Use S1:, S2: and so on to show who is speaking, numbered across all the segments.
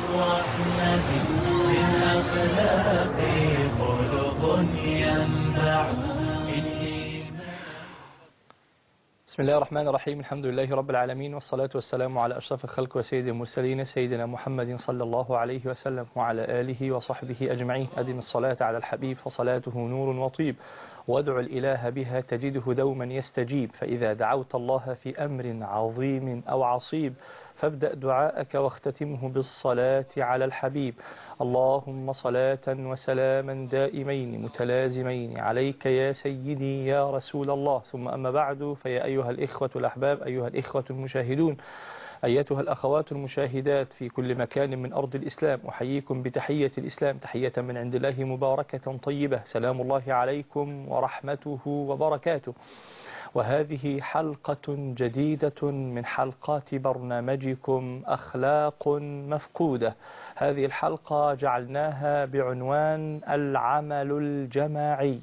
S1: الرحمة من أخلاق خلق ينبع
S2: بسم الله الرحمن الرحيم الحمد لله رب العالمين والصلاة والسلام على أشرف الخلق وسيد المرسلين سيدنا محمد صلى الله عليه وسلم وعلى آله وصحبه أجمعين أدم الصلاة على الحبيب فصلاته نور وطيب وادع الإله بها تجده دوما يستجيب فإذا دعوت الله في أمر عظيم أو عصيب فابدأ دعاءك واختتمه بالصلاة على الحبيب اللهم صلاة وسلاما دائمين متلازمين عليك يا سيدي يا رسول الله ثم أما بعد فيا أيها الإخوة الأحباب أيها الإخوة المشاهدون أيتها الأخوات المشاهدات في كل مكان من أرض الإسلام أحييكم بتحية الإسلام تحية من عند الله مباركة طيبة سلام الله عليكم ورحمته وبركاته وهذه حلقة جديدة من حلقات برنامجكم أخلاق مفقودة هذه الحلقة جعلناها بعنوان العمل الجماعي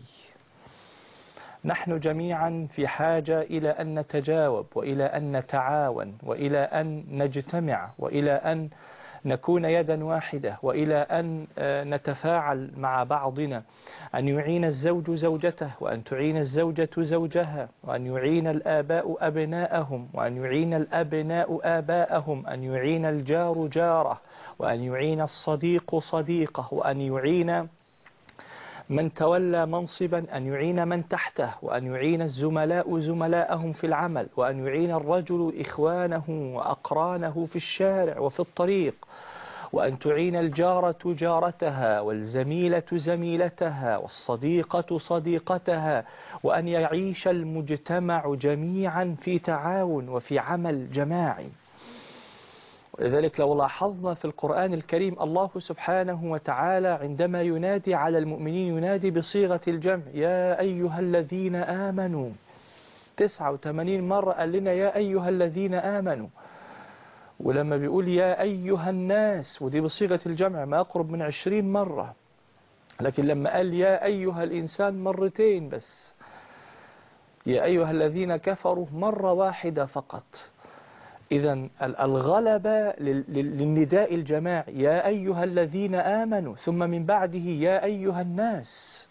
S2: نحن جميعا في حاجة إلى أن نتجاوب وإلى أن نتعاون وإلى أن نجتمع وإلى أن نكون يدا واحدة وإلى أن نتفاعل مع بعضنا أن يعين الزوج زوجته وأن تعين الزوجة زوجها وأن يعين الآباء أبناءهم وأن يعين الأبناء آباءهم أن يعين الجار جاره وأن يعين الصديق صديقه وأن يعين من تولى منصبا أن يعين من تحته وأن يعين الزملاء زملاءهم في العمل وأن يعين الرجل إخوانه وأقرانه في الشارع وفي الطريق وأن تعين الجارة جارتها والزميلة زميلتها والصديقة صديقتها وأن يعيش المجتمع جميعا في تعاون وفي عمل جماعي ولذلك لو لاحظنا في القرآن الكريم الله سبحانه وتعالى عندما ينادي على المؤمنين ينادي بصيغة الجمع يا أيها الذين آمنوا 89 مرة قال لنا يا أيها الذين آمنوا ولما بيقول يا أيها الناس ودي بصيغة الجمع ما يقرب من 20 مرة لكن لما قال يا أيها الإنسان مرتين بس يا أيها الذين كفروا مرة واحدة فقط إذا الغلبة للنداء الجماعي يا أيها الذين آمنوا ثم من بعده يا أيها الناس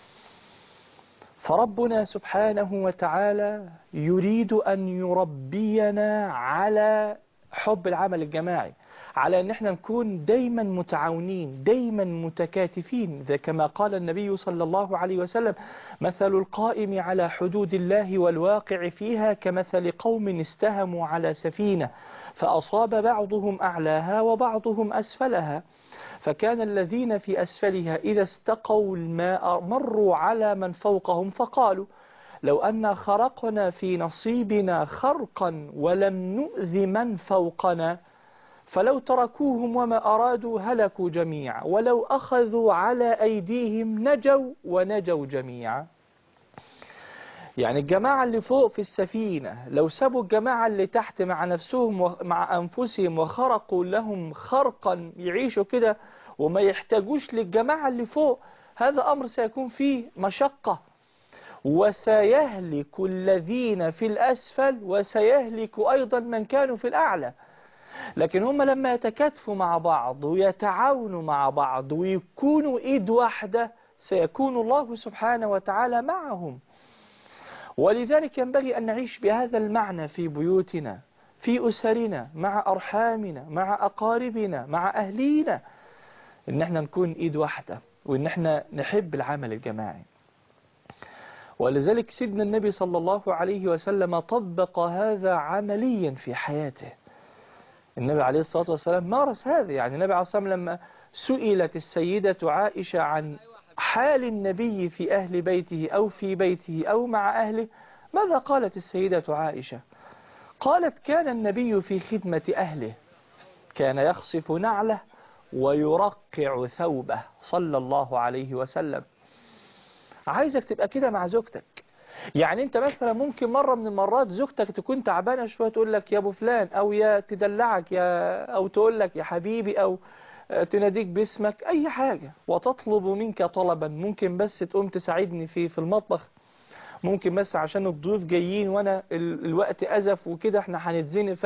S2: فربنا سبحانه وتعالى يريد أن يربينا على حب العمل الجماعي على أن احنا نكون دايما متعاونين دايما متكاتفين ذا كما قال النبي صلى الله عليه وسلم مثل القائم على حدود الله والواقع فيها كمثل قوم استهموا على سفينة فأصاب بعضهم أعلاها وبعضهم أسفلها فكان الذين في أسفلها إذا استقوا الماء مروا على من فوقهم فقالوا لو أن خرقنا في نصيبنا خرقا ولم نؤذ من فوقنا فلو تركوهم وما أرادوا هلكوا جميعا ولو أخذوا على أيديهم نجوا ونجوا جميعا يعني الجماعة اللي فوق في السفينة لو سابوا الجماعة اللي تحت مع نفسهم ومع أنفسهم وخرقوا لهم خرقا يعيشوا كده وما يحتاجوش للجماعة اللي فوق هذا أمر سيكون فيه مشقة وسيهلك الذين في الأسفل وسيهلك أيضا من كانوا في الأعلى لكن هم لما يتكاتفوا مع بعض ويتعاونوا مع بعض ويكونوا إيد واحدة سيكون الله سبحانه وتعالى معهم ولذلك ينبغي أن نعيش بهذا المعنى في بيوتنا في أسرنا مع أرحامنا مع أقاربنا مع أهلينا إن احنا نكون إيد واحدة وإن احنا نحب العمل الجماعي ولذلك سيدنا النبي صلى الله عليه وسلم طبق هذا عمليا في حياته النبي عليه الصلاة والسلام مارس هذا يعني النبي عليه الصلاة والسلام لما سئلت السيدة عائشة عن حال النبي في أهل بيته أو في بيته أو مع أهله ماذا قالت السيدة عائشة قالت كان النبي في خدمة أهله كان يخصف نعله ويرقع ثوبه صلى الله عليه وسلم عايزك تبقى كده مع زوجتك يعني انت مثلا ممكن مرة من المرات زوجتك تكون تعبانة شوية تقول لك يا ابو فلان او يا تدلعك يا او تقول لك يا حبيبي او تناديك باسمك اي حاجة وتطلب منك طلبا ممكن بس تقوم تساعدني في في المطبخ ممكن بس عشان الضيوف جايين وانا ال- الوقت ازف وكده احنا هنتزنق ف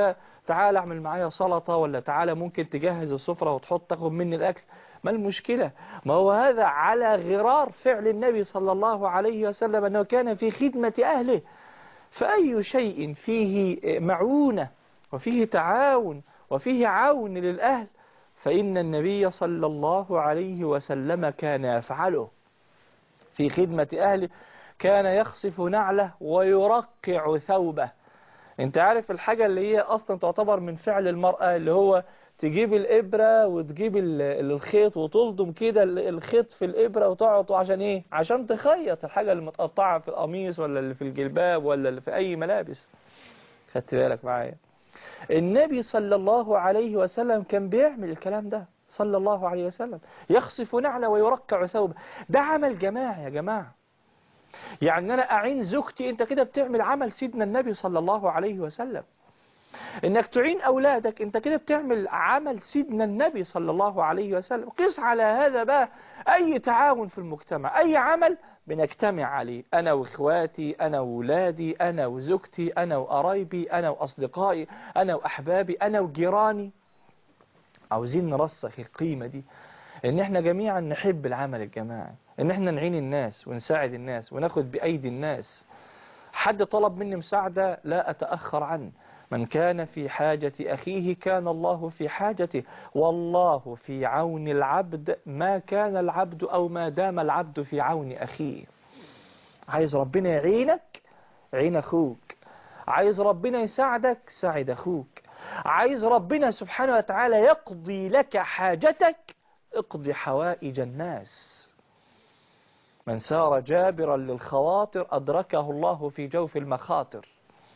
S2: تعال اعمل معايا سلطة ولا تعال ممكن تجهز السفرة وتحط تاخد مني الأكل ما المشكلة ما هو هذا على غرار فعل النبي صلى الله عليه وسلم أنه كان في خدمة أهله فأي شيء فيه معونة وفيه تعاون وفيه عون للأهل فإن النبي صلى الله عليه وسلم كان يفعله في خدمة أهله كان يخصف نعله ويرقع ثوبه انت عارف الحاجة اللي هي أصلا تعتبر من فعل المرأة اللي هو تجيب الإبرة وتجيب ال- الخيط وتلضم كده ال- الخيط في الإبرة وتقعد عشان إيه عشان تخيط الحاجة اللي متقطعة في القميص ولا اللي في الجلباب ولا اللي في أي ملابس خدت بالك معايا النبي صلى الله عليه وسلم كان بيعمل الكلام ده صلى الله عليه وسلم يخصف نعله ويرقع ثوبه ده عمل جماعي يا جماعة يعني أنا أعين زوجتي أنت كده بتعمل عمل سيدنا النبي صلى الله عليه وسلم انك تعين اولادك انت كده بتعمل عمل سيدنا النبي صلى الله عليه وسلم قس على هذا بقى اي تعاون في المجتمع اي عمل بنجتمع عليه انا واخواتي انا واولادي انا وزوجتي انا وقرايبي انا واصدقائي انا واحبابي انا وجيراني عاوزين نرسخ القيمة دي ان احنا جميعا نحب العمل الجماعي ان احنا نعين الناس ونساعد الناس وناخد بايدي الناس حد طلب مني مساعدة لا اتأخر عنه من كان في حاجة أخيه كان الله في حاجته والله في عون العبد ما كان العبد أو ما دام العبد في عون أخيه عايز ربنا يعينك عين أخوك عايز ربنا يساعدك ساعد أخوك عايز ربنا سبحانه وتعالى يقضي لك حاجتك اقضي حوائج الناس من سار جابرا للخواطر أدركه الله في جوف المخاطر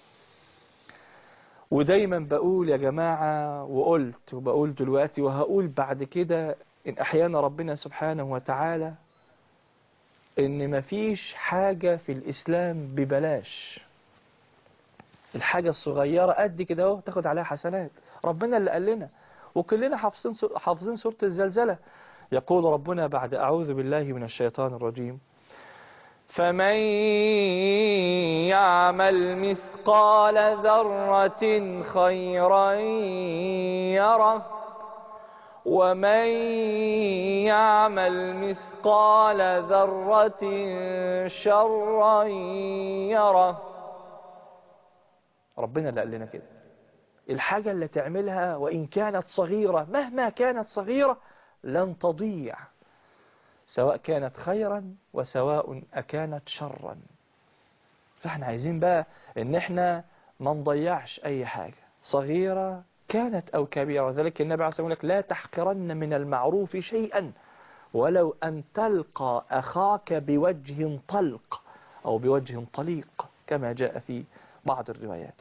S2: ودايما بقول يا جماعة وقلت وبقول دلوقتي وهقول بعد كده إن أحيانا ربنا سبحانه وتعالى إن مفيش حاجة في الإسلام ببلاش الحاجة الصغيرة قد كده اهو تاخد عليها حسنات ربنا اللي قال لنا وكلنا حافظين سو- حافظين سورة الزلزلة يقول ربنا بعد أعوذ بالله من الشيطان الرجيم فمن يعمل مثقال ذرة خيرا يره ومن يعمل مثقال ذرة شرا يره ربنا اللي قال لنا كده الحاجة اللي تعملها وإن كانت صغيرة مهما كانت صغيرة لن تضيع سواء كانت خيرا وسواء أكانت شرا فاحنا عايزين بقى ان احنا ما نضيعش اي حاجة صغيرة كانت او كبيرة ذلك النبي عليه الصلاة والسلام يقول لك لا تحقرن من المعروف شيئا ولو ان تلقى اخاك بوجه طلق او بوجه طليق كما جاء في بعض الروايات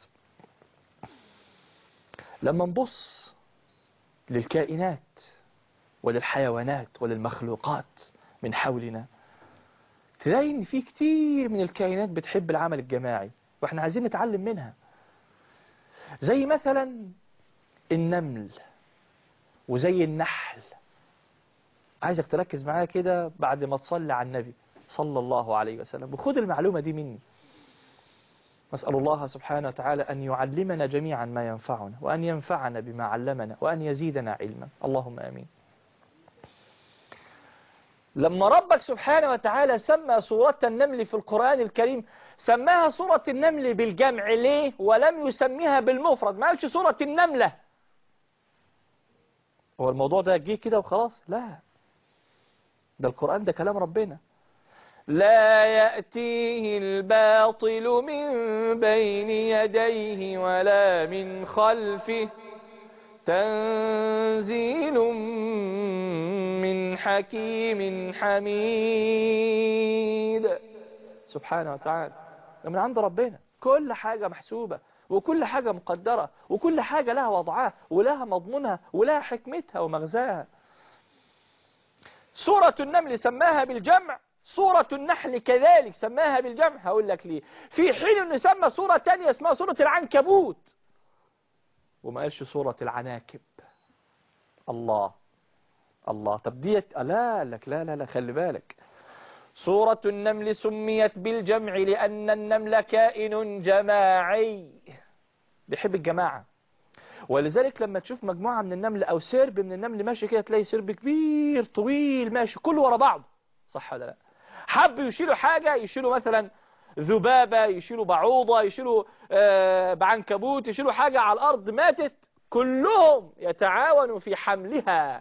S2: لما نبص للكائنات وللحيوانات وللمخلوقات من حولنا تلاقي ان في كتير من الكائنات بتحب العمل الجماعي واحنا عايزين نتعلم منها زي مثلا النمل وزي النحل عايزك تركز معايا كده بعد ما تصلي على النبي صلى الله عليه وسلم وخد المعلومة دي مني نسأل الله سبحانه وتعالى أن يعلمنا جميعا ما ينفعنا وأن ينفعنا بما علمنا وأن يزيدنا علما اللهم آمين لما ربك سبحانه وتعالى سمى سورة النمل في القرآن الكريم سماها سورة النمل بالجمع ليه ولم يسميها بالمفرد ما قالش سورة النملة هو الموضوع ده جه كده وخلاص لا ده القرآن ده كلام ربنا لا يأتيه الباطل من بين يديه ولا من خلفه تنزيل من حكيم حميد سبحانه وتعالى ده من عند ربنا كل حاجة محسوبة وكل حاجة مقدرة وكل حاجة لها وضعها ولها مضمونها ولها حكمتها ومغزاها سورة النمل سماها بالجمع سورة النحل كذلك سماها بالجمع هقول لك ليه في حين انه سمى سورة تانية اسمها سورة العنكبوت وما قالش سورة العناكب الله الله طب ديت لا لك لا لا لا خلي بالك سورة النمل سميت بالجمع لأن النمل كائن جماعي بيحب الجماعة ولذلك لما تشوف مجموعة من النمل أو سرب من النمل ماشي كده تلاقي سرب كبير طويل ماشي كله ورا بعض صح ولا لا حبوا يشيلوا حاجة يشيلوا مثلا ذبابة يشيلوا بعوضة يشيلوا آه بعنكبوت يشيلوا حاجة على الأرض ماتت كلهم يتعاونوا في حملها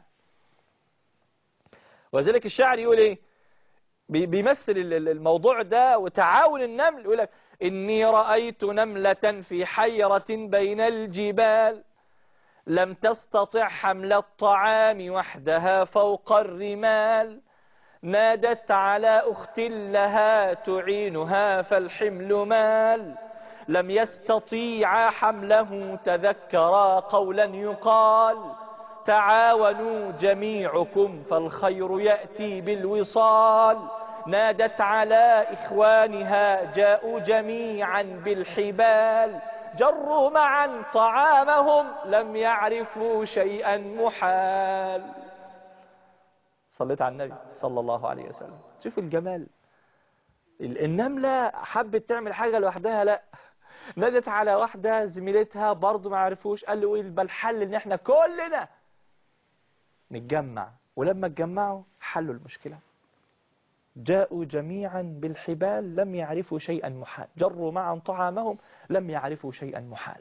S2: وذلك الشاعر يقول ايه بي- بيمثل ال- ال- الموضوع ده وتعاون النمل يقول لك إني رأيت نملة في حيرة بين الجبال لم تستطع حمل الطعام وحدها فوق الرمال نادت على أخت لها تعينها فالحمل مال لم يستطيع حمله تذكرا قولا يقال تعاونوا جميعكم فالخير يأتي بالوصال نادت على إخوانها جاءوا جميعا بالحبال جروا معا طعامهم لم يعرفوا شيئا محال صليت على النبي صلى الله عليه وسلم شوف الجمال ال- النملة حبت تعمل حاجة لوحدها لا نادت على واحدة زميلتها برضو ما عرفوش قال له ايه بل الحل ان احنا كلنا نتجمع ولما اتجمعوا حلوا المشكلة جاءوا جميعا بالحبال لم يعرفوا شيئا محال جروا معا طعامهم لم يعرفوا شيئا محال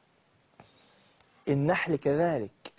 S2: النحل كذلك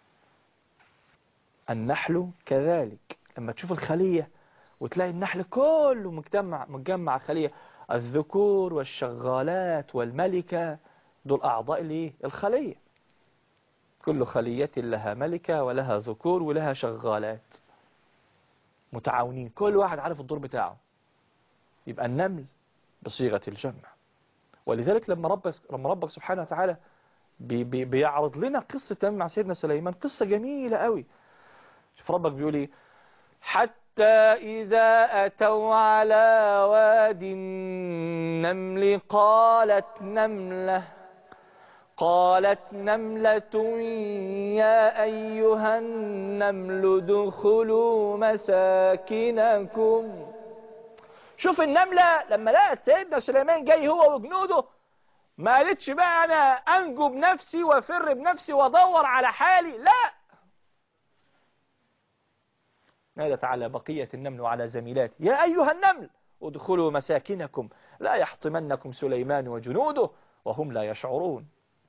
S2: النحل كذلك لما تشوف الخلية وتلاقي النحل كله مجتمع مجمع خلية الذكور والشغالات والملكة دول أعضاء الايه الخلية كل خلية لها ملكة ولها ذكور ولها شغالات متعاونين كل واحد عارف الدور بتاعه يبقى النمل بصيغة الجمع ولذلك لما ربك لما ربك سبحانه وتعالى بي بي بيعرض لنا قصة تمام مع سيدنا سليمان قصة جميلة قوي شوف ربك بيقول ايه حتى إذا أتوا على واد النمل قالت نملة قالت نملة يا أيها النمل ادخلوا مساكنكم شوف النملة لما لقت سيدنا سليمان جاي هو وجنوده ما قالتش بقى أنا أنجو بنفسي وأفر بنفسي وأدور على حالي لا نادت على بقية النمل وعلى زميلات يا أيها النمل ادخلوا مساكنكم لا يحطمنكم سليمان وجنوده وهم لا يشعرون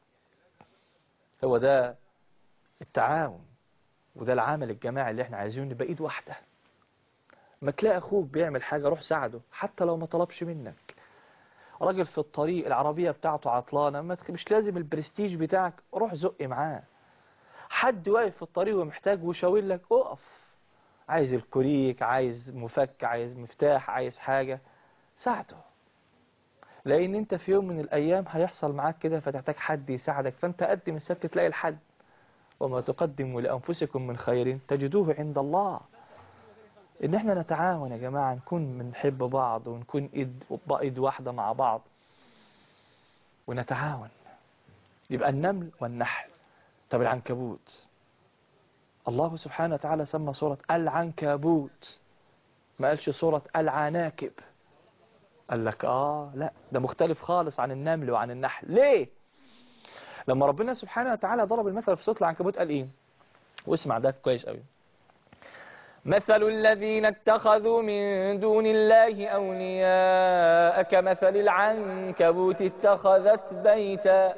S2: هو ده التعاون وده العمل الجماعي اللي احنا عايزين نبقى ايد واحدة ما تلاقي اخوك بيعمل حاجة روح ساعده حتى لو ما طلبش منك راجل في الطريق العربية بتاعته عطلانة ما تخ- مش لازم البرستيج بتاعك روح زق معاه حد واقف في الطريق ومحتاج وشاور لك اقف عايز الكوريك عايز مفك عايز مفتاح عايز حاجة ساعده لان انت في يوم من الايام هيحصل معاك كده فتحتاج حد يساعدك فانت قدم السبت تلاقي الحد وما تقدموا لانفسكم من خير تجدوه عند الله ان احنا نتعاون يا جماعة نكون بنحب بعض ونكون ايد ايد واحدة مع بعض ونتعاون يبقى النمل والنحل طب العنكبوت الله سبحانه وتعالى سمى سورة العنكبوت ما قالش سورة العناكب قال لك آه لا ده مختلف خالص عن النمل وعن النحل ليه لما ربنا سبحانه وتعالى ضرب المثل في سورة العنكبوت قال إيه واسمع ده كويس قوي مثل الذين اتخذوا من دون الله أولياء كمثل العنكبوت اتخذت بيتا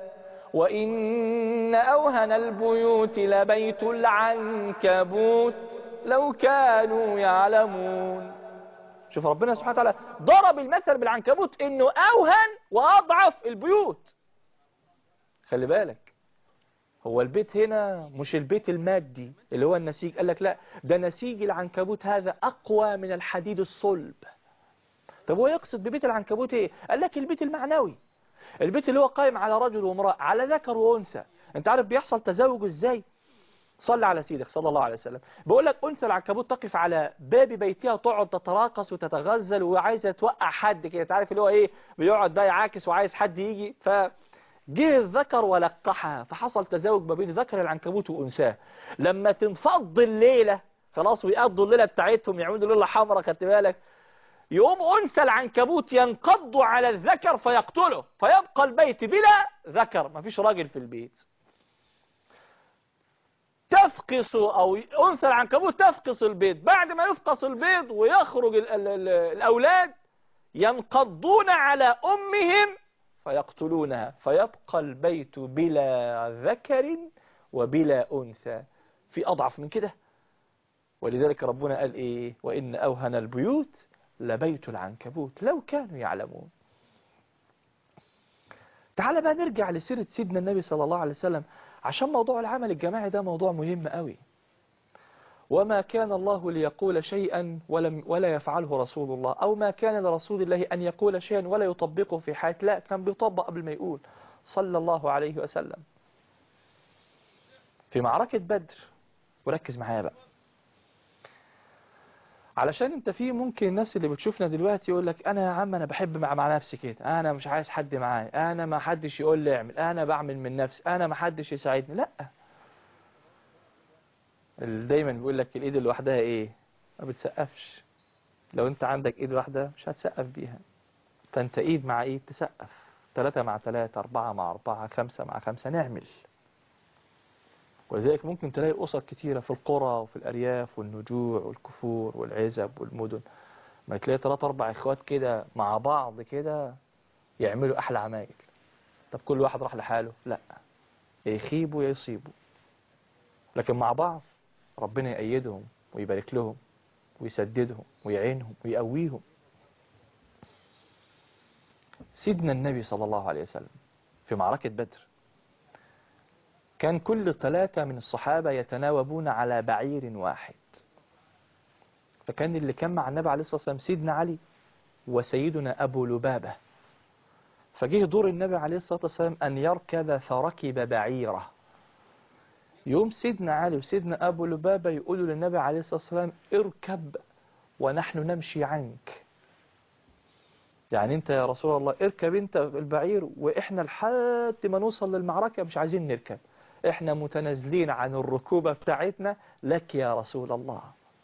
S2: وإن أوهن البيوت لبيت العنكبوت لو كانوا يعلمون شوف ربنا سبحانه وتعالى ضرب المثل بالعنكبوت انه اوهن واضعف البيوت خلي بالك هو البيت هنا مش البيت المادي اللي هو النسيج قال لك لا ده نسيج العنكبوت هذا اقوى من الحديد الصلب طب هو يقصد ببيت العنكبوت ايه قال لك البيت المعنوي البيت اللي هو قائم على رجل وامرأة على ذكر وانثى انت عارف بيحصل تزاوج ازاي صلى على سيدك صلى الله عليه وسلم بقول لك انثى العنكبوت تقف على باب بيتها وتقعد تتراقص وتتغزل وعايزه توقع حد كده تعرف اللي هو ايه بيقعد ده يعاكس وعايز حد يجي فجه الذكر ولقحها فحصل تزاوج ما بين ذكر العنكبوت وانثاه لما تنفض الليله خلاص ويقضوا الليله بتاعتهم يعملوا ليله حمراء خدت بالك يقوم انثى العنكبوت ينقض على الذكر فيقتله فيبقى البيت بلا ذكر مفيش راجل في البيت تفقس أو أنثى العنكبوت تفقس البيض بعد ما يفقس البيض ويخرج ال ال ال الأولاد ينقضون على أمهم فيقتلونها فيبقى البيت بلا ذكر وبلا أنثى في أضعف من كده ولذلك ربنا قال إيه وإن أوهن البيوت لبيت العنكبوت لو كانوا يعلمون تعال بقى نرجع لسيرة سيدنا النبي صلى الله عليه وسلم عشان موضوع العمل الجماعي ده موضوع مهم قوي وما كان الله ليقول شيئا ولم ولا يفعله رسول الله أو ما كان لرسول الله أن يقول شيئا ولا يطبقه في حياته لا كان بيطبق قبل ما يقول صلى الله عليه وسلم في معركة بدر وركز معايا بقى علشان انت في ممكن الناس اللي بتشوفنا دلوقتي يقول لك انا يا عم انا بحب مع, مع نفسي كده انا مش عايز حد معايا انا ما حدش يقول لي اعمل انا بعمل من نفسي انا ما حدش يساعدني لا اللي دايما بيقول لك الايد لوحدها ايه ما بتسقفش لو انت عندك ايد واحده مش هتسقف بيها فانت ايد مع ايد تسقف ثلاثة مع ثلاثة أربعة مع أربعة خمسة مع خمسة نعمل ولذلك ممكن تلاقي أسر كتيرة في القرى وفي الأرياف والنجوع والكفور والعزب والمدن ما تلاقي ثلاثة أربع إخوات كده مع بعض كده يعملوا أحلى عمايل طب كل واحد راح لحاله لا يخيبوا يصيبوا لكن مع بعض ربنا يأيدهم ويبارك لهم ويسددهم ويعينهم ويقويهم سيدنا النبي صلى الله عليه وسلم في معركة بدر كان كل ثلاثة من الصحابة يتناوبون على بعير واحد فكان اللي كان مع النبي عليه الصلاة والسلام سيدنا علي وسيدنا أبو لبابة فجه دور النبي عليه الصلاة والسلام أن يركب فركب بعيره يوم سيدنا علي وسيدنا أبو لبابة يقولوا للنبي عليه الصلاة والسلام اركب ونحن نمشي عنك يعني انت يا رسول الله اركب انت البعير واحنا لحد ما نوصل للمعركة مش عايزين نركب احنا متنازلين عن الركوبة بتاعتنا لك يا رسول الله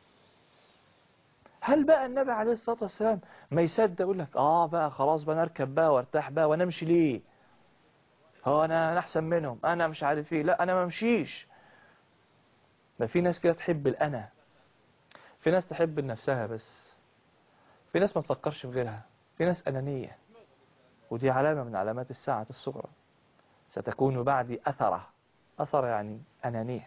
S2: هل بقى النبي عليه الصلاة والسلام ما يصدق يقول لك اه بقى خلاص بقى نركب بقى وارتاح بقى ونمشي ليه هو انا انا احسن منهم انا مش عارف ايه لا انا ما امشيش ما في ناس كده تحب الانا في ناس تحب نفسها بس في ناس ما تفكرش في غيرها في ناس انانيه ودي علامه من علامات الساعه الصغرى ستكون بعدي اثره اثر يعني انانيه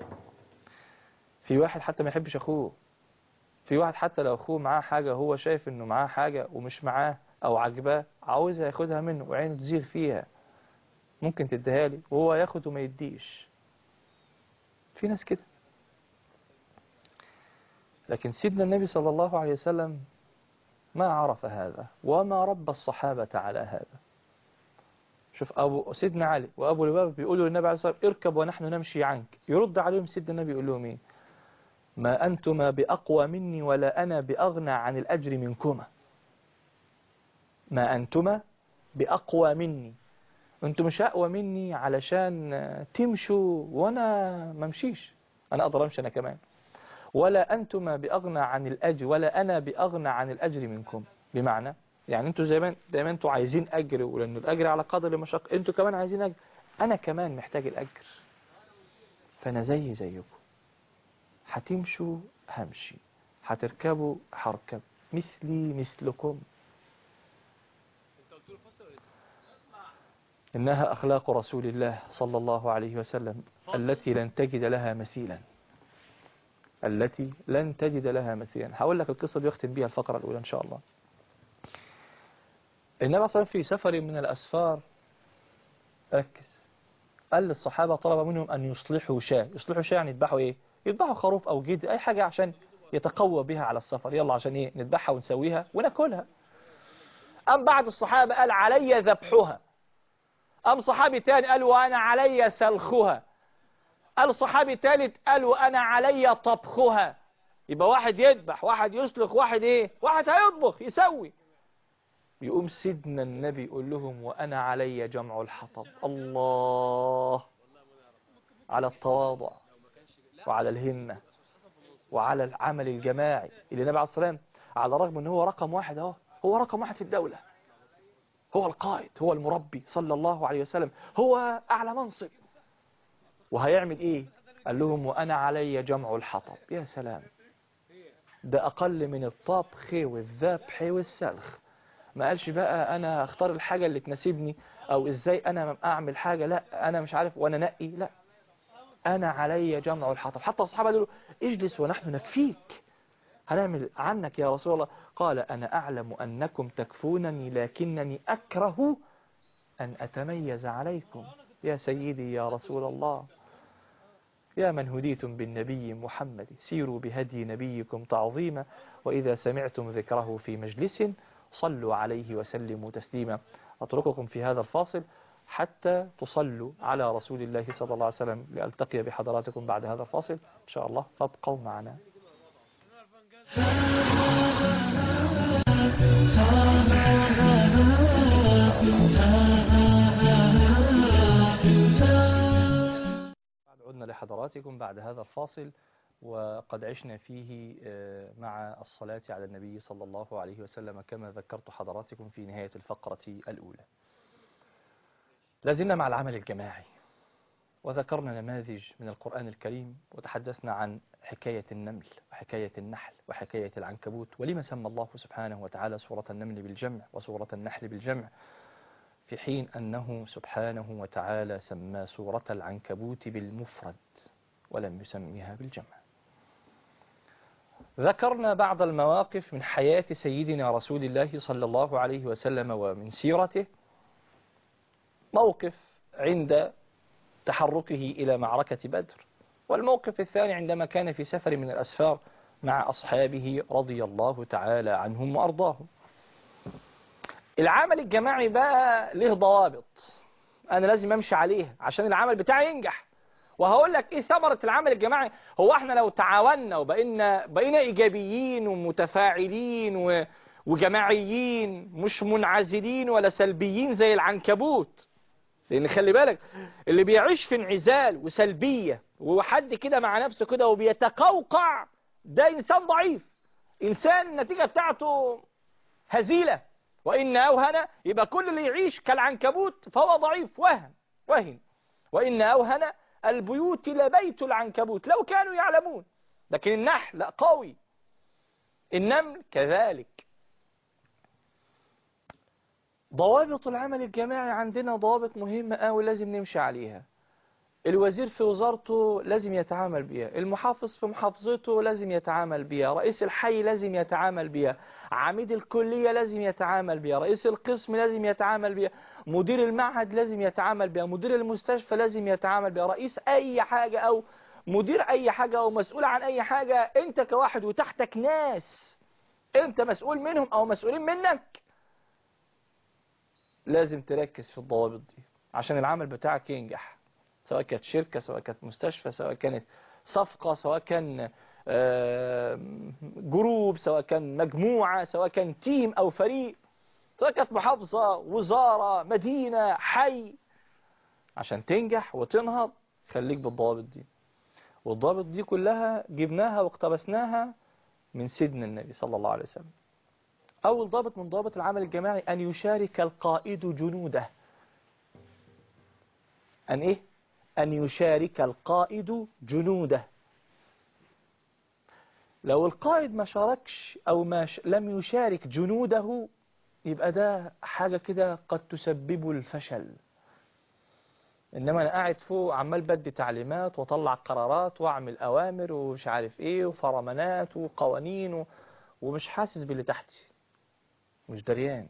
S2: في واحد حتى ما يحبش اخوه في واحد حتى لو اخوه معاه حاجه هو شايف انه معاه حاجه ومش معاه او عجباه عاوزها ياخدها منه وعينه تزيغ فيها ممكن تديها لي وهو ياخد وما يديش في ناس كده لكن سيدنا النبي صلى الله عليه وسلم ما عرف هذا وما رب الصحابة على هذا شوف أبو سيدنا علي وأبو لباب بيقولوا للنبي عليه الصلاة والسلام اركب ونحن نمشي عنك يرد عليهم سيدنا النبي يقول لهم ايه ما أنتما بأقوى مني ولا أنا بأغنى عن الأجر منكما ما أنتما بأقوى مني انتوا مش اقوى مني علشان تمشوا وانا ما امشيش انا اقدر امشي انا كمان ولا انتما باغنى عن الاجر ولا انا باغنى عن الاجر منكم بمعنى يعني انتوا زي ما دايما انتوا عايزين اجر ولان الاجر على قدر المشقه انتوا كمان عايزين اجر انا كمان محتاج الاجر فانا زي زيكم هتمشوا همشي هتركبوا هركب مثلي مثلكم إنها أخلاق رسول الله صلى الله عليه وسلم التي لن تجد لها مثيلا التي لن تجد لها مثيلا هقول لك القصة دي واختم بيها الفقرة الأولى إن شاء الله النبي صلى الله عليه وسلم في سفر من الأسفار ركز قال للصحابة طلب منهم أن يصلحوا شاة يصلحوا شاة يعني يذبحوا إيه يذبحوا خروف أو جد أي حاجة عشان يتقوى بها على السفر يلا عشان إيه نذبحها ونسويها وناكلها أم بعد الصحابة قال علي ذبحها أم صحابي تاني قال وأنا علي سلخها قال صحابي تالت قال وأنا علي طبخها يبقى واحد يذبح واحد يسلخ واحد ايه واحد هيطبخ يسوي يقوم سيدنا النبي يقول لهم وأنا علي جمع الحطب الله على التواضع وعلى الهمة وعلى العمل الجماعي اللي النبي عليه الصلاة والسلام على الرغم ان هو رقم واحد اهو هو رقم واحد في الدولة هو القائد هو المربي صلى الله عليه وسلم هو أعلى منصب وهيعمل إيه قال لهم وأنا علي جمع الحطب يا سلام ده أقل من الطبخ والذبح والسلخ ما قالش بقى أنا أختار الحاجة اللي تناسبني أو إزاي أنا أعمل حاجة لا أنا مش عارف وأنا نقي لا أنا علي جمع الحطب حتى الصحابة قالوا اجلس ونحن نكفيك هنعمل عنك يا رسول الله قال أنا أعلم أنكم تكفونني لكنني أكره أن أتميز عليكم يا سيدي يا رسول الله يا من هديتم بالنبي محمد سيروا بهدي نبيكم تعظيما وإذا سمعتم ذكره في مجلس صلوا عليه وسلموا تسليما أترككم في هذا الفاصل حتى تصلوا على رسول الله صلى الله عليه وسلم لألتقي بحضراتكم بعد هذا الفاصل إن شاء الله فابقوا معنا بعد عدنا لحضراتكم بعد هذا الفاصل وقد عشنا فيه آه، مع الصلاة على النبي صلى الله عليه وسلم كما ذكرت حضراتكم في نهاية الفقرة الأولى لازلنا مع العمل الجماعي وذكرنا نماذج من القرآن الكريم وتحدثنا عن حكاية النمل وحكاية النحل وحكاية العنكبوت ولما سمى الله سبحانه وتعالى سورة النمل بالجمع وسورة النحل بالجمع في حين أنه سبحانه وتعالى سمى سورة العنكبوت بالمفرد ولم يسميها بالجمع ذكرنا بعض المواقف من حياة سيدنا رسول الله صلى الله عليه وسلم ومن سيرته موقف عند تحركه إلى معركة بدر والموقف الثاني عندما كان في سفر من الأسفار مع أصحابه رضي الله تعالى عنهم وأرضاهم العمل الجماعي بقى له ضوابط أنا لازم أمشي عليها عشان العمل بتاعي ينجح وهقول لك ايه ثمرة العمل الجماعي هو احنا لو تعاوننا وبقينا بقينا ايجابيين ومتفاعلين و... وجماعيين مش منعزلين ولا سلبيين زي العنكبوت لان خلي بالك اللي بيعيش في انعزال وسلبية وحد كده مع نفسه كده وبيتقوقع ده انسان ضعيف انسان النتيجة بتاعته هزيلة وان اوهن يبقى كل اللي يعيش كالعنكبوت فهو ضعيف وهن وهن وان اوهن البيوت لبيت العنكبوت لو كانوا يعلمون لكن النحل لا قوي النمل كذلك ضوابط العمل الجماعي عندنا ضوابط مهمة قوي لازم نمشي عليها الوزير في وزارته لازم يتعامل بيها المحافظ في محافظته لازم يتعامل بيها رئيس الحي لازم يتعامل بيها عميد الكلية لازم يتعامل بيها رئيس القسم لازم يتعامل بيها مدير المعهد لازم يتعامل بيها مدير المستشفى لازم يتعامل بيها رئيس أي حاجة أو مدير أي حاجة أو مسؤول عن أي حاجة أنت كواحد وتحتك ناس أنت مسؤول منهم أو مسؤولين منك لازم تركز في الضوابط دي عشان العمل بتاعك ينجح سواء كانت شركة سواء كانت مستشفى سواء كانت صفقة سواء كان آه، جروب سواء كان مجموعة سواء كان تيم أو فريق سواء كانت محافظة وزارة مدينة حي عشان تنجح وتنهض خليك بالضوابط دي والضوابط دي كلها جبناها واقتبسناها من سيدنا النبي صلى الله عليه وسلم أول ضابط من ضوابط العمل الجماعي أن يشارك القائد جنوده أن إيه؟ أن يشارك القائد جنوده لو القائد ما شاركش أو ما ش... لم يشارك جنوده يبقى ده حاجة كده قد تسبب الفشل إنما أنا قاعد فوق عمال بدي تعليمات وأطلع قرارات وأعمل أوامر ومش عارف إيه وفرمانات وقوانين و... ومش حاسس باللي تحتي مش دريان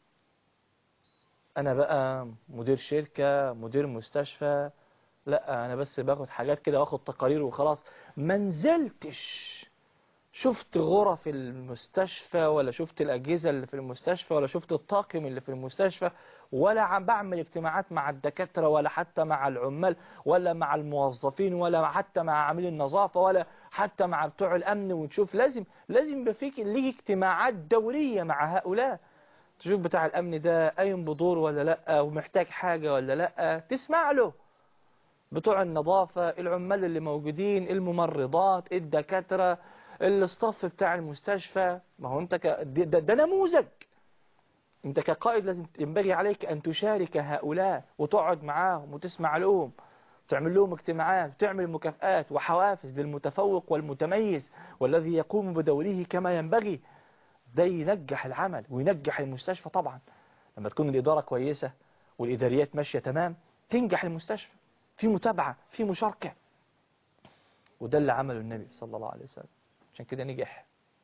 S2: أنا بقى مدير شركة مدير مستشفى لا أنا بس باخد حاجات كده واخد تقارير وخلاص ما نزلتش شفت غرف المستشفى ولا شفت الأجهزة اللي في المستشفى ولا شفت الطاقم اللي في المستشفى ولا عم بعمل اجتماعات مع الدكاترة ولا حتى مع العمال ولا مع الموظفين ولا حتى مع عامل النظافة ولا حتى مع بتوع الأمن ونشوف لازم لازم يبقى فيك ليه اجتماعات دورية مع هؤلاء تشوف بتاع الأمن ده قايم بدور ولا لأ ومحتاج حاجة ولا لأ تسمع له بتوع النظافة العمال اللي موجودين الممرضات الدكاترة الاستاف بتاع المستشفى ما هو انت ك... ده, ده, ده نموذج انت كقائد لازم ينبغي عليك ان تشارك هؤلاء وتقعد معاهم وتسمع لهم تعمل لهم اجتماعات تعمل مكافآت وحوافز للمتفوق والمتميز والذي يقوم بدوره كما ينبغي ده ينجح العمل وينجح المستشفى طبعا لما تكون الإدارة كويسة والإداريات ماشية تمام تنجح المستشفى في متابعة في مشاركة وده اللي عمله النبي صلى الله عليه وسلم عشان كده نجح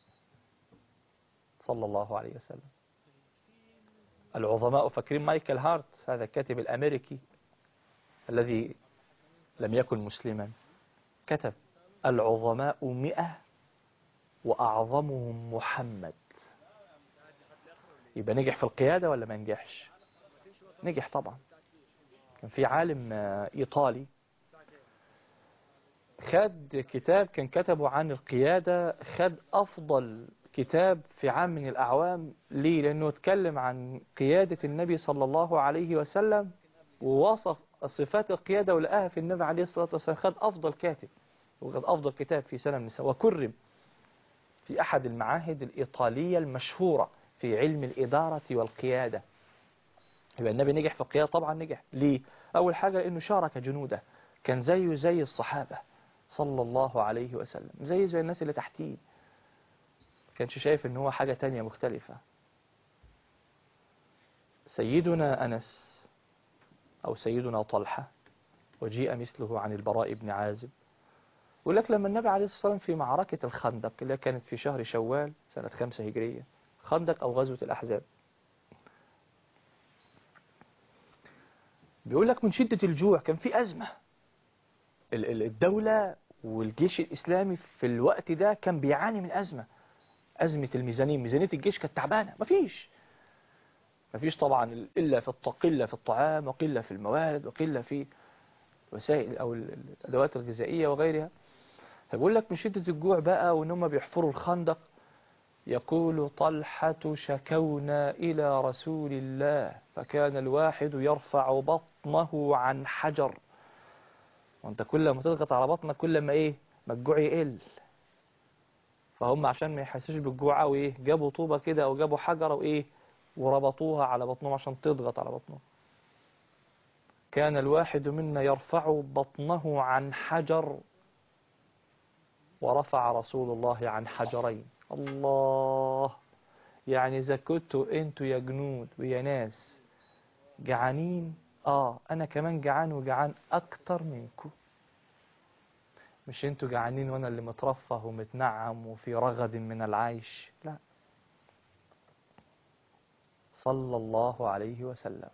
S2: صلى الله عليه وسلم العظماء فاكرين مايكل هارت هذا الكاتب الأمريكي الذي لم يكن مسلما كتب العظماء مئة وأعظمهم محمد يبقى نجح في القيادة ولا ما نجحش نجح طبعا كان في عالم آه، إيطالي خد كتاب كان كتبه عن القيادة خد أفضل كتاب في عام من الأعوام ليه لأنه اتكلم عن قيادة النبي صلى الله عليه وسلم ووصف صفات القيادة ولقاها في النبي عليه الصلاة والسلام خد أفضل كاتب وخد أفضل كتاب في سنة من السنة وكرم في أحد المعاهد الإيطالية المشهورة في علم الإدارة والقيادة يبقى النبي نجح في القيادة طبعا نجح ليه أول حاجة لأنه شارك جنوده كان زيه زي الصحابة صلى الله عليه وسلم زي زي الناس اللي تحتيه كانش شايف ان هو حاجة تانية مختلفة سيدنا أنس أو سيدنا طلحة وجيء مثله عن البراء بن عازب يقول لك لما النبي عليه الصلاة والسلام في معركة الخندق اللي كانت في شهر شوال سنة خمسة هجرية خندق أو غزوة الأحزاب بيقول لك من شدة الجوع كان في أزمة ال- ال- الدولة والجيش الإسلامي في الوقت ده كان بيعاني من أزمة أزمة الميزانية ميزانية الجيش كانت تعبانة مفيش مفيش طبعا إلا في الط- قلة في الطعام وقلة في الموارد وقلة في وسائل أو ال- ال- الأدوات الغذائية وغيرها فبيقول لك من شدة الجوع بقى وإن هم بيحفروا الخندق يقول طلحة شكونا إلى رسول الله فكان الواحد يرفع بطنه عن حجر وانت كل ما تضغط على بطنك كل ما ايه ما الجوع يقل فهم عشان ما يحسوش بالجوع او ايه جابوا طوبة كده او جابوا حجرة وايه وربطوها على بطنهم عشان تضغط على بطنهم كان الواحد منا يرفع بطنه عن حجر ورفع رسول الله عن حجرين الله يعني إذا كنتوا انتوا يا جنود ويا ناس جعانين اه انا كمان جعان وجعان اكتر منكم مش انتوا جعانين وانا اللي مترفه ومتنعم وفي رغد من العيش لا صلى الله عليه وسلم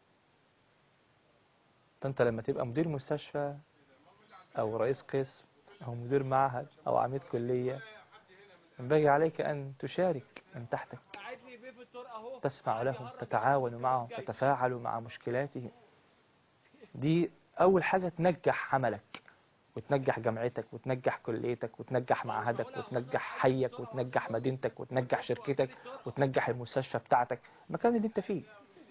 S2: فانت لما تبقى مدير مستشفى او رئيس قسم او مدير معهد او عميد كلية ينبغي عليك ان تشارك من تحتك تسمع لهم تتعاون معهم تتفاعل مع مشكلاتهم دي أول حاجة تنجح عملك وتنجح جامعتك وتنجح كليتك وتنجح معهدك وتنجح حيك وتنجح مدينتك وتنجح شركتك وتنجح المستشفى بتاعتك المكان اللي انت فيه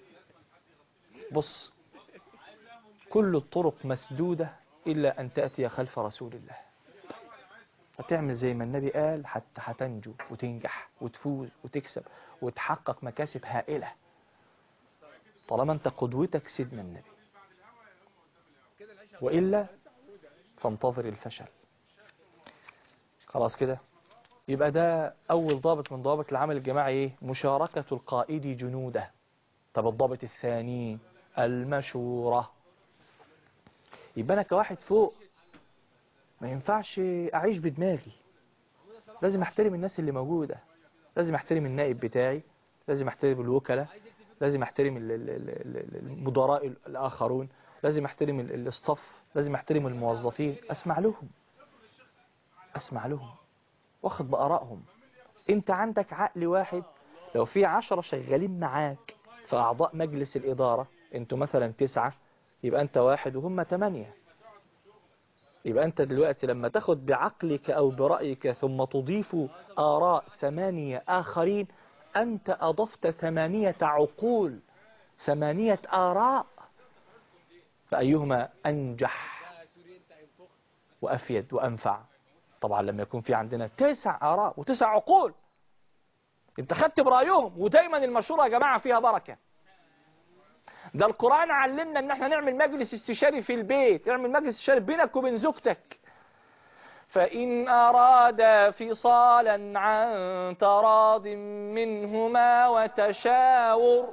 S2: بص كل الطرق مسدودة إلا أن تأتي خلف رسول الله هتعمل زي ما النبي قال حتى هتنجو وتنجح وتفوز وتكسب وتحقق مكاسب هائلة طالما انت قدوتك سيدنا النبي وإلا فانتظر الفشل خلاص كده يبقى ده أول ضابط من ضوابط العمل الجماعي إيه؟ مشاركة القائد جنوده طب الضابط الثاني المشورة يبقى أنا كواحد فوق ما ينفعش أعيش بدماغي لازم أحترم الناس اللي موجودة لازم أحترم النائب بتاعي لازم أحترم الوكلاء لازم أحترم ال- ال- ال- ال- المدراء الآخرون لازم أحترم ال- الاصطف لازم أحترم الموظفين أسمع لهم أسمع لهم واخد بآرائهم أنت عندك عقل واحد لو في عشرة شغالين معاك في أعضاء مجلس الإدارة أنتوا مثلا تسعة يبقى أنت واحد وهم تمانية يبقى أنت دلوقتي لما تاخد بعقلك أو برأيك ثم تضيف آراء ثمانية آخرين أنت أضفت ثمانية عقول ثمانية آراء فأيهما أنجح وأفيد وأنفع طبعا لما يكون في عندنا تسع آراء وتسع عقول انت خدت برأيهم ودايما المشورة يا جماعة فيها بركة ده القرآن علمنا ان احنا نعمل مجلس استشاري في البيت نعمل مجلس استشاري بينك وبين زوجتك فإن أراد فصالا عن تراض منهما وتشاور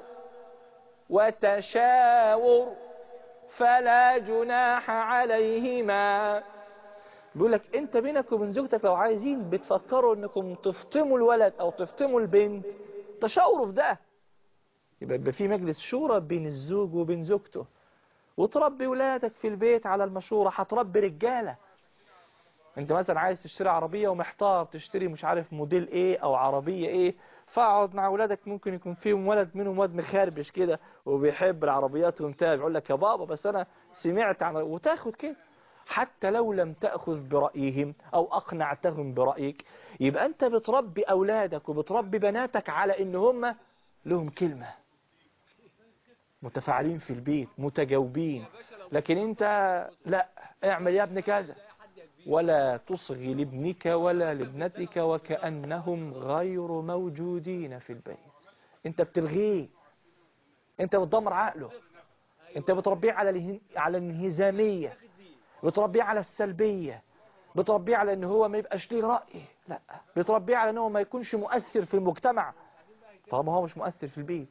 S2: وتشاور فلا جناح عليهما بيقول لك انت بينك وبين زوجتك لو عايزين بتفكروا انكم تفطموا الولد او تفطموا البنت تشاوروا في ده يبقى يبقى في مجلس شورى بين الزوج وبين زوجته وتربي ولادك في البيت على المشورة هتربي رجالة انت مثلا عايز تشتري عربية ومحتار تشتري مش عارف موديل ايه او عربية ايه فاقعد مع ولادك ممكن يكون فيهم ولد منهم واد مخربش كده وبيحب العربيات ومتابع يقول لك يا بابا بس انا سمعت عن وتاخد كده حتى لو لم تأخذ برأيهم أو أقنعتهم برأيك يبقى أنت بتربي أولادك وبتربي بناتك على إن هم لهم كلمة متفاعلين في البيت متجاوبين لكن أنت لا اعمل يا ابن كذا ولا تصغي لابنك ولا لابنتك وكأنهم غير موجودين في البيت أنت بتلغيه أنت بتدمر عقله أنت بتربيه على اله- على الانهزامية بتربيه على السلبية بتربيه على ان هو ما يبقاش ليه رأي لا بتربيه على ان هو ما يكونش مؤثر في المجتمع طالما هو مش مؤثر في البيت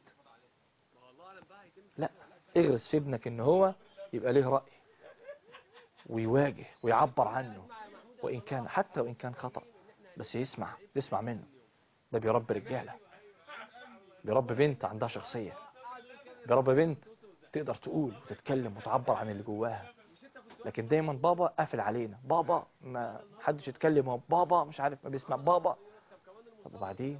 S2: لا اغرس في ابنك ان هو يبقى ليه رأي ويواجه ويعبر عنه وإن كان حتى وإن كان خطأ بس يسمع تسمع منه ده بيربي رجالة بيربي بنت عندها شخصية بيربي بنت تقدر تقول وتتكلم وتعبر عن اللي جواها لكن دايما بابا قافل علينا بابا ما حدش يتكلم هو بابا مش عارف ما بيسمع بابا طب وبعدين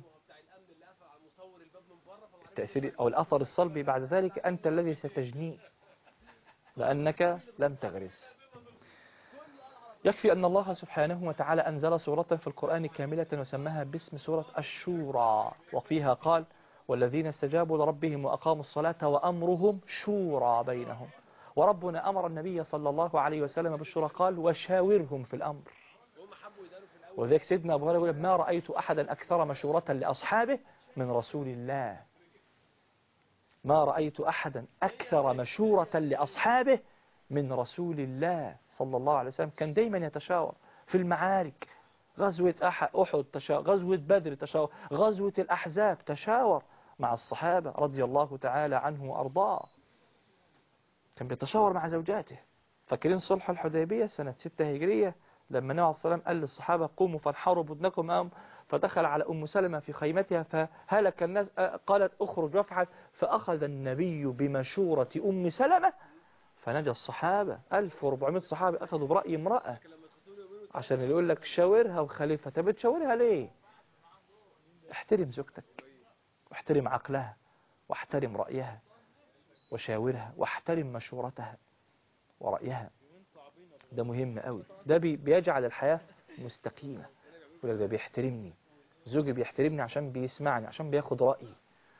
S2: التأثير أو الأثر السلبي بعد ذلك أنت الذي ستجنيه لأنك لم تغرس يكفي أن الله سبحانه وتعالى أنزل سورة في القرآن كاملة وسماها باسم سورة الشورى وفيها قال والذين استجابوا لربهم وأقاموا الصلاة وأمرهم شورى بينهم وربنا أمر النبي صلى الله عليه وسلم بالشورى قال وشاورهم في الأمر وذلك سيدنا أبو هريرة يقول ما رأيت أحدا أكثر مشورة لأصحابه من رسول الله ما رأيت أحدا أكثر مشورة لأصحابه من رسول الله صلى الله عليه وسلم كان دايما يتشاور في المعارك غزوة أح- أحد تشاور غزوة بدر تشاور غزوة الأحزاب تشاور مع الصحابة رضي الله تعالى عنه وأرضاه كان بيتشاور مع زوجاته فاكرين صلح الحديبية سنة 6 هجرية لما النبي عليه الصلاة والسلام قال للصحابة قوموا فانحروا بدنكم أم فدخل على أم سلمة في خيمتها فهلك الناس آه، قالت أخرج وافعل فأخذ النبي بمشورة أم سلمة فنجى الصحابة 1400 صحابة أخذوا برأي امرأة عشان اللي يقول لك شاورها وخليفة طب بتشاورها ليه احترم زوجتك واحترم عقلها واحترم رأيها وشاورها واحترم مشورتها ورأيها ده مهم قوي ده بي- بيجعل الحياة مستقيمة يقول لك ده بيحترمني زوجي بيحترمني عشان بيسمعني عشان بياخد رأيي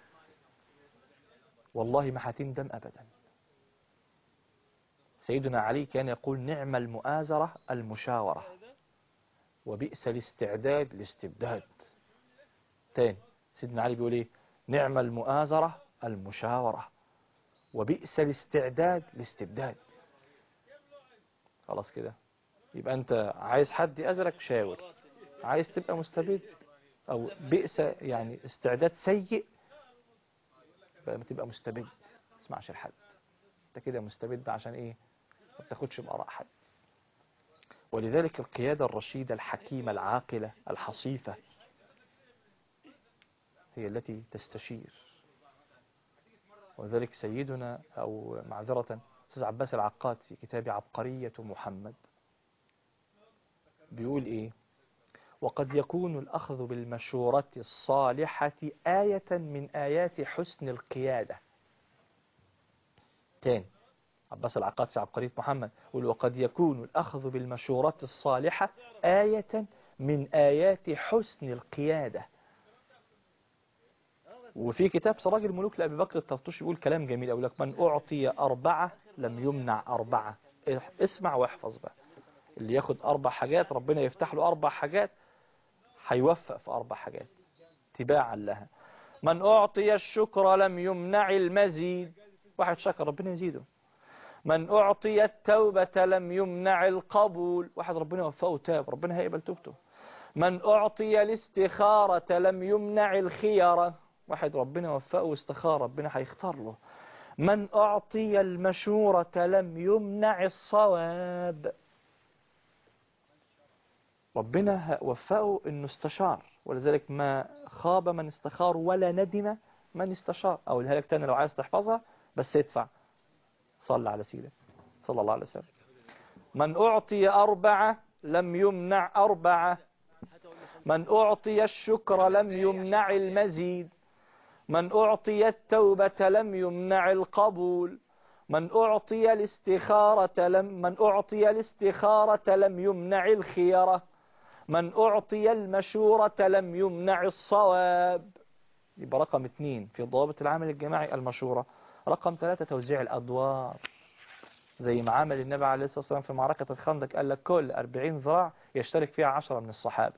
S2: والله ما هتندم أبدا سيدنا علي كان يقول نعم المؤازرة المشاورة وبئس الاستعداد الاستبداد تاني سيدنا علي بيقول ايه نعم المؤازرة المشاورة وبئس الاستعداد الاستبداد خلاص كده يبقى انت عايز حد يأزرك شاور عايز تبقى مستبد او بئس يعني استعداد سيء فلما تبقى مستبد ما تسمعش لحد انت كده مستبد عشان ايه ما بتاخدش بآراء حد ولذلك القيادة الرشيدة الحكيمة العاقلة الحصيفة هي التي تستشير ولذلك سيدنا أو معذرة أستاذ عباس العقاد في كتاب عبقرية محمد بيقول إيه وقد يكون الأخذ بالمشورة الصالحة آية من آيات حسن القيادة تاني عباس العقاد في عبقرية محمد يقول وقد يكون الأخذ بالمشورة الصالحة آية من آيات حسن القيادة وفي كتاب سراج الملوك لأبي بكر الطرطوشي يقول كلام جميل يقول لك من أعطي أربعة لم يمنع أربعة اسمع واحفظ بقى اللي ياخد أربع حاجات ربنا يفتح له أربع حاجات هيوفق في أربع حاجات تباعا لها من أعطي الشكر لم يمنع المزيد واحد شكر ربنا يزيده من أعطي التوبة لم يمنع القبول واحد ربنا وفقه تاب ربنا هيقبل توبته من أعطي الاستخارة لم يمنع الخيرة واحد ربنا وفقه واستخار ربنا هيختار له من أعطي المشورة لم يمنع الصواب ربنا وفقه انه استشار ولذلك ما خاب من استخار ولا ندم من استشار او لك تاني لو عايز تحفظها بس ادفع صلى على سيدك صلى الله عليه وسلم من أعطي أربعة لم يمنع أربعة من أعطي الشكر لم يمنع المزيد من أعطي التوبة لم يمنع القبول من أعطي الاستخارة لم من أعطي الاستخارة لم يمنع الخيرة من أعطي المشورة لم يمنع الصواب يبقى رقم اثنين في ضوابط العمل الجماعي المشورة رقم ثلاثة توزيع الأدوار زي ما عمل النبي عليه الصلاة والسلام في معركة الخندق قال لك كل 40 ذراع يشترك فيها 10 من الصحابة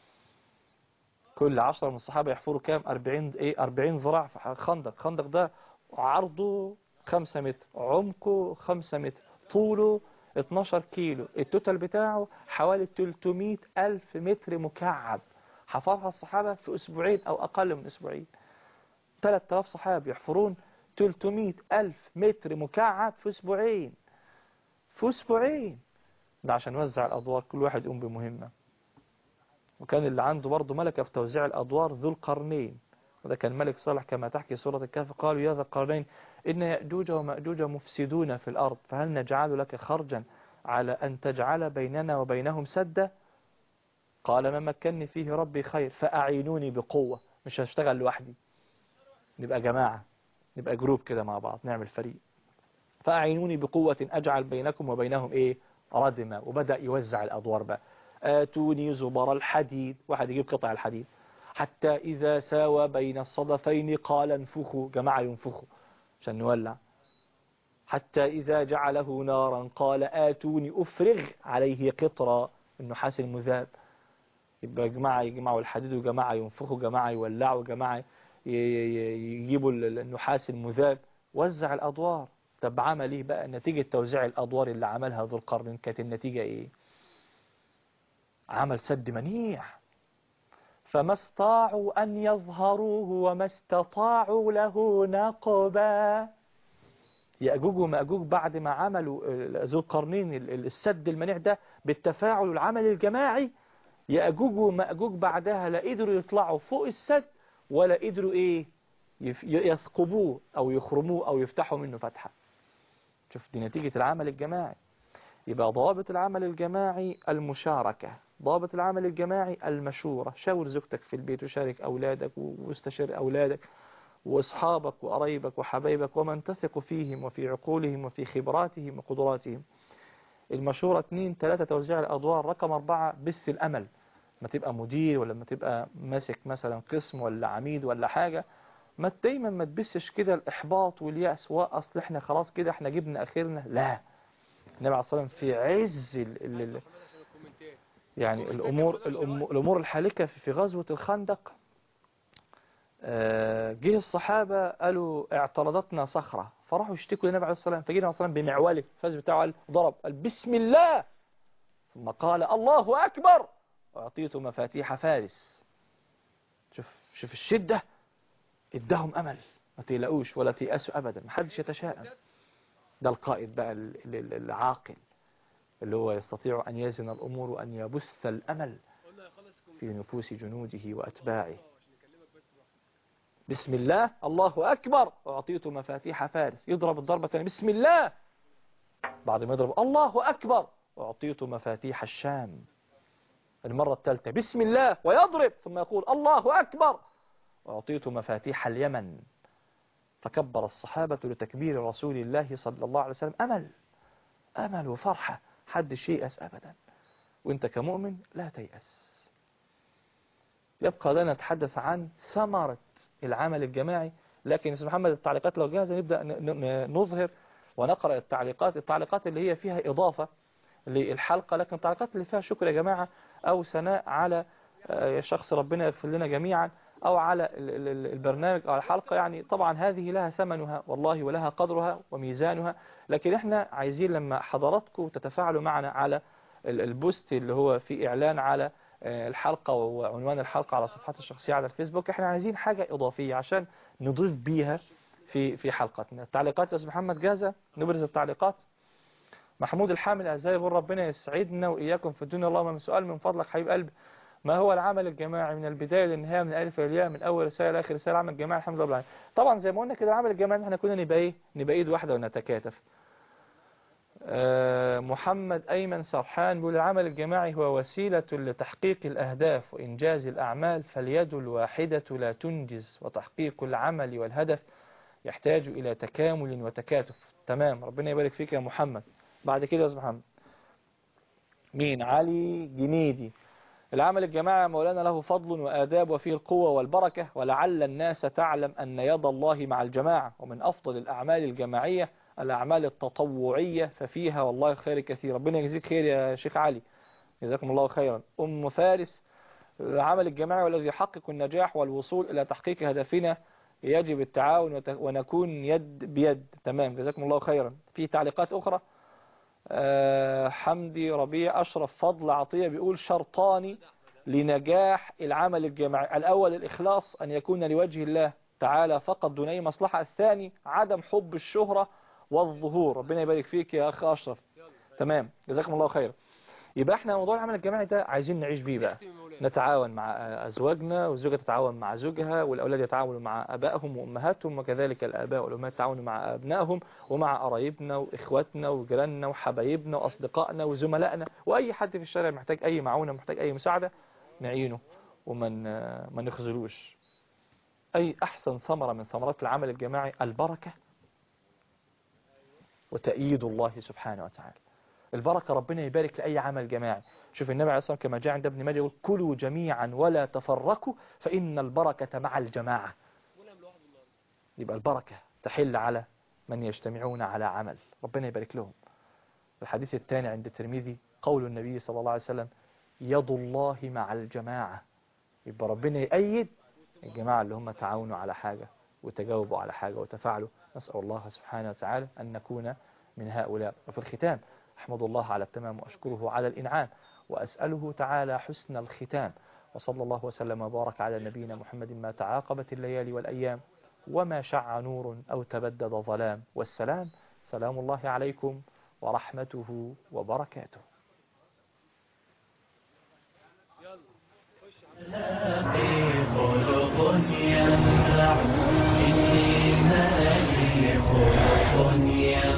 S2: كل 10 من الصحابة يحفروا كام 40 ايه 40 ذراع في خندق خندق ده عرضه 5 متر عمقه 5 متر طوله 12 كيلو التوتال بتاعه حوالي 300 ألف متر مكعب حفرها الصحابة في أسبوعين أو أقل من أسبوعين 3000 صحابي يحفرون 300 ألف متر مكعب في أسبوعين في أسبوعين ده عشان يوزع الأدوار كل واحد يقوم بمهمة وكان اللي عنده برضه ملكة في توزيع الأدوار ذو القرنين وده كان ملك صالح كما تحكي سورة الكهف قالوا يا ذا القرنين إن يأجوج ومأجوج مفسدون في الأرض فهل نجعل لك خرجا على أن تجعل بيننا وبينهم سدا قال ما مكنني فيه ربي خير فأعينوني بقوة مش هشتغل لوحدي نبقى جماعة نبقى جروب كده مع بعض نعمل فريق فأعينوني بقوة أجعل بينكم وبينهم إيه ردما وبدأ يوزع الأدوار بقى آتوني زبر الحديد واحد يجيب قطع الحديد حتى إذا ساوى بين الصدفين قال انفخوا جماعة ينفخوا عشان نولع حتى إذا جعله نارا قال آتوني أفرغ عليه قطرا النحاس المذاب يبقى جماعة يجمعوا الحديد وجماعة ينفخوا جماعة يولعوا جماعة يجيبوا النحاس المذاب وزع الأدوار طب عمل ايه بقى نتيجة توزيع الأدوار اللي عملها ذو القرن كانت النتيجة ايه عمل سد منيع فما استطاعوا أن يظهروه وما استطاعوا له نقبا يأجوج ومأجوج بعد ما عملوا ذو القرنين السد المنيع ده بالتفاعل والعمل الجماعي يأجوج ومأجوج بعدها لا قدروا يطلعوا فوق السد ولا قدروا ايه يثقبوه او يخرموه او يفتحوا منه فتحة شوف دي نتيجة العمل الجماعي يبقى ضوابط العمل الجماعي المشاركة ضابط العمل الجماعي المشورة شاور زوجتك في البيت وشارك أولادك واستشير أولادك وأصحابك وقرايبك وحبايبك ومن تثق فيهم وفي عقولهم وفي خبراتهم وقدراتهم المشورة اثنين ثلاثة توزيع الأدوار رقم أربعة بث الأمل ما تبقى مدير ولا ما تبقى ماسك مثلا قسم ولا عميد ولا حاجة ما دايما ما تبثش كده الإحباط واليأس وأصل احنا خلاص كده احنا جبنا آخرنا لا النبي عليه الصلاة والسلام في عز ال ال يعني الأمور الأمور الحالكة في غزوة الخندق جه الصحابة قالوا اعترضتنا صخرة فراحوا يشتكوا للنبي عليه الصلاة والسلام فجينا عليه الصلاة والسلام بمعوله الفاس بتاعه ضرب قال بسم الله ثم قال الله أكبر وأعطيته مفاتيح فارس شوف شوف الشدة ادهم أمل ما تقلقوش ولا تيأسوا أبدا ما حدش يتشائم ده القائد بقى العاقل اللي هو يستطيع أن يزن الأمور وأن يبث الأمل في نفوس جنوده وأتباعه بسم الله الله أكبر وأعطيته مفاتيح فارس يضرب الضربة الثانية بسم الله بعد ما يضرب الله أكبر وأعطيته مفاتيح الشام المرة الثالثة بسم الله ويضرب ثم يقول الله أكبر وأعطيته مفاتيح اليمن فكبر الصحابة لتكبير رسول الله صلى الله عليه وسلم أمل أمل وفرحة حدش ييأس أبدا وانت كمؤمن لا تيأس يبقى لنا نتحدث عن ثمرة العمل الجماعي لكن يا محمد التعليقات لو جاهزة نبدأ نظهر ونقرأ التعليقات التعليقات اللي هي فيها إضافة للحلقة لكن التعليقات اللي فيها شكر يا جماعة أو ثناء على شخص ربنا يغفر لنا جميعا أو على ال- ال- ال- البرنامج أو الحلقة يعني طبعا هذه لها ثمنها والله ولها قدرها وميزانها لكن احنا عايزين لما حضراتكم تتفاعلوا معنا على ال- البوست اللي هو فيه إعلان على آه، الحلقة وعنوان الحلقة على صفحات الشخصية على الفيسبوك احنا عايزين حاجة إضافية عشان نضيف بيها في في حلقتنا التعليقات يا أستاذ محمد جاهزة نبرز التعليقات محمود الحامل أعزائي يقول ربنا يسعدنا وإياكم في الدنيا اللهم من سؤال من فضلك حبيب قلبي ما هو العمل الجماعي من البداية للنهاية من الألف للياء من أول رسالة لآخر رسالة العمل الجماعي الحمد لله رب العالمين طبعا زي ما قلنا كده العمل الجماعي إن احنا كنا نبقى إيه نبقى إيد واحدة ونتكاتف آه، محمد أيمن سرحان بيقول العمل الجماعي هو وسيلة لتحقيق الأهداف وإنجاز الأعمال فاليد الواحدة لا تنجز وتحقيق العمل والهدف يحتاج إلى تكامل وتكاتف تمام ربنا يبارك فيك يا محمد بعد كده يا أستاذ محمد مين علي جنيدي العمل الجماعي مولانا له فضل وآداب وفيه القوة والبركة ولعل الناس تعلم أن يد الله مع الجماعة ومن أفضل الأعمال الجماعية الأعمال التطوعية ففيها والله خير كثير ربنا يجزيك خير يا شيخ علي جزاكم الله خيرا أم فارس العمل الجماعي والذي يحقق النجاح والوصول إلى تحقيق هدفنا يجب التعاون وت- ونكون يد بيد تمام جزاكم الله خيرا في تعليقات أخرى آه، حمدي ربيع أشرف فضل عطية بيقول شرطان لنجاح العمل الجماعي الأول الإخلاص أن يكون لوجه الله تعالى فقط دون أي مصلحة الثاني عدم حب الشهرة والظهور ربنا يبارك فيك يا أخ أشرف تمام جزاكم الله خيرا يبقى احنا موضوع العمل الجماعي ده عايزين نعيش بيه بقى نتعاون مع أزواجنا والزوجة تتعاون مع زوجها والأولاد يتعاونوا مع أبائهم وأمهاتهم وكذلك الآباء والأمهات يتعاونوا مع أبنائهم ومع قرايبنا وإخواتنا وجيراننا وحبايبنا وأصدقائنا وزملائنا وأي حد في الشارع محتاج أي معونة محتاج أي مساعدة نعينه ومن ما نخذلوش أي أحسن ثمرة من ثمرات العمل الجماعي البركة وتأييد الله سبحانه وتعالى البركة ربنا يبارك لأي عمل جماعي شوف النبي عليه الصلاة والسلام كما جاء عند ابن ماجه يقول كلوا جميعا ولا تفرقوا فإن البركة مع الجماعة يبقى البركة تحل على من يجتمعون على عمل ربنا يبارك لهم الحديث الثاني عند الترمذي قول النبي صلى الله عليه وسلم يد الله مع الجماعة يبقى ربنا يأيد الجماعة اللي هم تعاونوا على حاجة وتجاوبوا على حاجة وتفاعلوا نسأل الله سبحانه وتعالى أن نكون من هؤلاء وفي الختام أحمد الله على التمام وأشكره على الإنعام وأسأله تعالى حسن الختام وصلى الله وسلم وبارك على نبينا محمد ما تعاقبت الليالي والأيام وما شع نور أو تبدد ظلام والسلام سلام الله عليكم ورحمته وبركاته
S1: خلق ينفع إني خلق ينفع